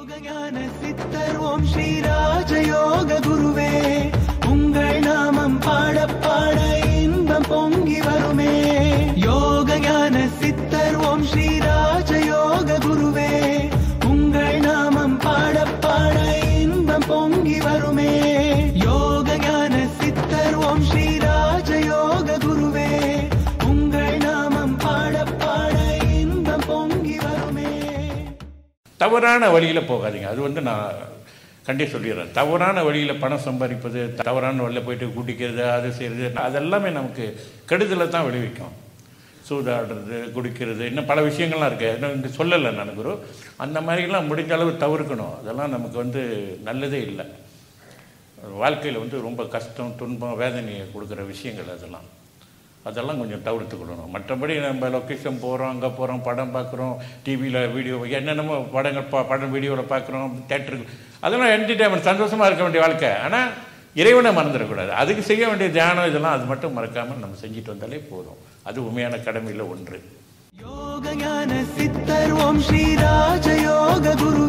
யோகஞான சித்தர் ஓம் ஸ்ரீராஜயோக குருவே உங்கள் நாமம் பாட பாட இன்பம் பொங்கி வருமே யோகஞான சித்தர் ஓம் ஸ்ரீராஜயோக குருவே உங்கள் நாமம் பாட பாட இன்பம் பொங்கி வருமே யோகஞான சித்தர் ஓம் ஸ்ரீராஜயோக குருவே உங்கள் நாமம் பாட பாட இன்பம் பொங்கி வருமே தவறான வழியில் போகாதீங்க அது வந்து நான் கண்டி சொல்லிடுறேன் தவறான வழியில் பணம் சம்பாதிப்பது தவறான வழியில் போயிட்டு குடிக்கிறது அது செய்கிறது அதெல்லாமே நமக்கு கெடுதலை தான் விளைவிக்கும் சூதாடுறது குடிக்கிறது இன்னும் பல விஷயங்கள்லாம் இருக்குது இன்னும் இங்கே சொல்லலை நான் குரு அந்த மாதிரிலாம் முடிஞ்ச அளவு தவிர்க்கணும் அதெல்லாம் நமக்கு வந்து நல்லதே இல்லை வாழ்க்கையில் வந்து ரொம்ப கஷ்டம் துன்பம் வேதனையை கொடுக்குற விஷயங்கள் அதெல்லாம் அதெல்லாம் கொஞ்சம் தவிர்த்துக்கிடணும் மற்றபடி நம்ம லொக்கேஷன் போகிறோம் அங்கே போகிறோம் படம் பார்க்குறோம் டிவியில் வீடியோ என்னென்னமோ படங்கள் பா படம் வீடியோவில் பார்க்குறோம் தேட்டருக்கு அதெல்லாம் என்டர்டைன்மெண்ட் சந்தோஷமாக இருக்க வேண்டிய வாழ்க்கை ஆனால் இறைவனை மறந்துடக்கூடாது அதுக்கு செய்ய வேண்டிய தியானம் இதெல்லாம் அது மட்டும் மறக்காமல் நம்ம செஞ்சுட்டு வந்தாலே போதும் அது உண்மையான கடமையில் ஒன்று யோகஞான சித்தர் ஓம் ஸ்ரீராஜயோக குரு